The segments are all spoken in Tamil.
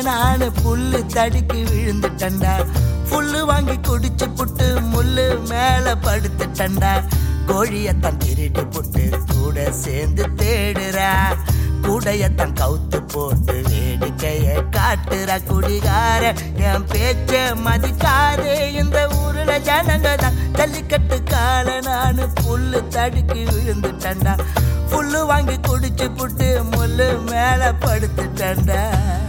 நானு புல்லு தடுக்கி விழுந்துட்டண்டா புல்லு வாங்கி குடிச்சு புட்டு முள்ளு மேல படுத்துட்டண்டா கோழியத்தான் திருடி புட்டு கூட சேர்ந்து தேடுறா கூடையத்தான் கவுத்து போட்டு வேடிக்கைய காட்டுற குடிகார என் பேச்ச மதிக்காதே இந்த ஊருல ஜனங்க தான் ஜல்லிக்கட்டு கால நானு புல்லு தடுக்கி விழுந்துட்டண்டா புல்லு வாங்கி குடிச்சு புட்டு முள்ளு மேல படுத்துட்டண்டா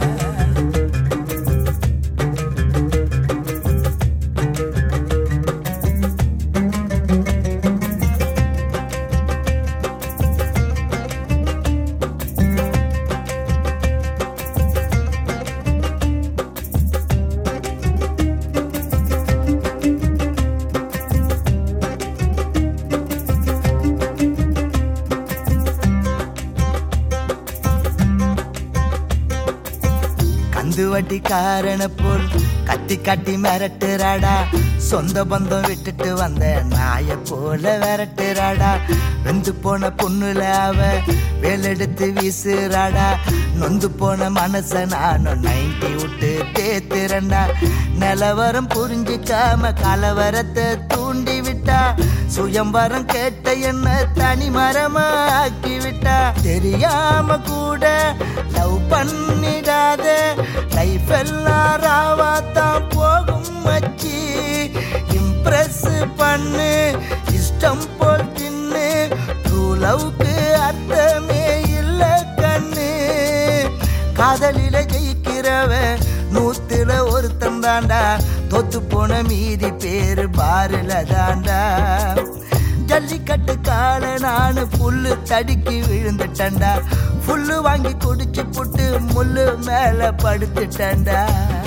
கந்து வட்டிக்காரன போல் கத்தி கட்டி மிரட்டுறாடா சொந்த பந்தம் விட்டுட்டு வந்த நாய போல விரட்டுறாடா வெந்து போன பொண்ணுல அவ வேலெடுத்து வீசுறாடா நொந்து போன மனச நானும் நைன்டி விட்டு தேத்துறண்டா நிலவரம் புரிஞ்சிக்காம கலவரத்தை தூண்டி விட்டா சுயம்பரம் கேட்ட என்ன தனி மரமா ஆக்கி விட்டா தெரியாம கூட லவ் பண்ணிடாத லைஃப் எல்லாம் ராவாத்தான் போகும் மச்சி இம்ப்ரெஸ் பண்ணு இஷ்டம் போல் தின்னு ட்ரூ லவ்க்கு அர்த்தமே இல்ல கண்ணு காதலில ஜெயிக்கிறவன் நூத்துல ஒருத்தன் தாண்டா தோத்து போன மீதி பேரு பாருல தாண்டா ஜல்லிக்கட்டு கால நானு புல்லு தடுக்கி விழுந்துட்டண்டா புல்லு வாங்கி குடிச்சு புட்டு முள்ளு மேல படுத்துட்டண்டா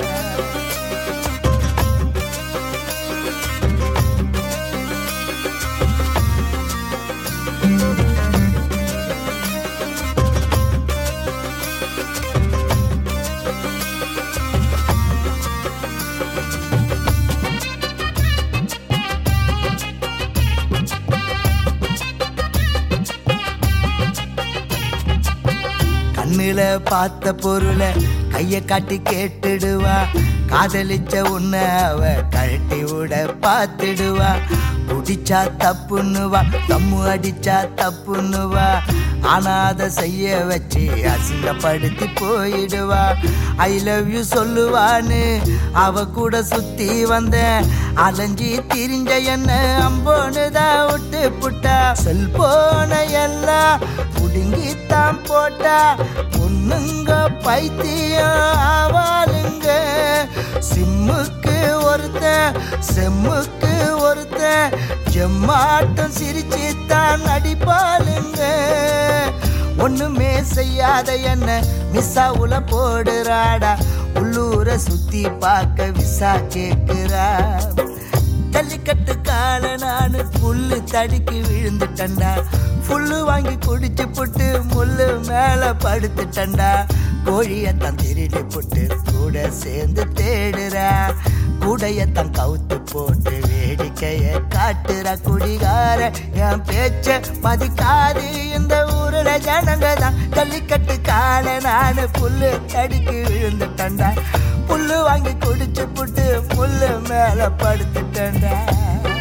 கண்ணுல பார்த்த பொருளை கைய காட்டி கேட்டுடுவா காதலிச்ச உன்ன அவ கழட்டி விட பார்த்துடுவா குடிச்சா தப்புன்னுவா தம்மு அடிச்சா தப்புன்னுவா ஆனா அதை செய்ய வச்சு அசிங்கப்படுத்தி போயிடுவா ஐ லவ் யூ சொல்லுவான்னு அவ கூட சுத்தி வந்தேன் அலைஞ்சி திரிஞ்ச என்ன அம்போன்னு தான் விட்டு புட்டா செல்போன எல்லாம் புடுங்கித்தான் போட்டா பொண்ணுங்க பைத்தியம் ஆவாளுங்க சிம்முக்கு ஒருத்தன் செம்முக்கு ஒருத்தன் ஜெம்மாட்டம் சிரிச்சுத்தான் நடிப்பாளுங்க ஒண்ணுமே செய்யாத என்ன மிஸ்ஸாவுல போடுறாடா உள்ளூர சுத்தி பார்க்க விசா கேக்குறா ஜல்லிக்கட்டு கால நானு புல்லு தடுக்கி விழுந்துட்டண்டா புல்லு வாங்கி குடிச்சு புட்டு முள்ளு மேல படுத்துட்டண்டா கோழியத்தான் திருடி புட்டு கூட சேர்ந்து தேடுறா கூடையத்தான் கவுத்து போட்டு வேடிக்கைய காட்டுற குடிகார என் பேச்ச மதிக்காது இந்த ஊருல ஜனங்க தான் ஜல்லிக்கட்டு கால நானு புல்லு தடுக்கி விழுந்துட்டண்டா புல்லு வாங்கி குடிச்சு புட்டு முள்ளு மேல படுத்துட்டண்டா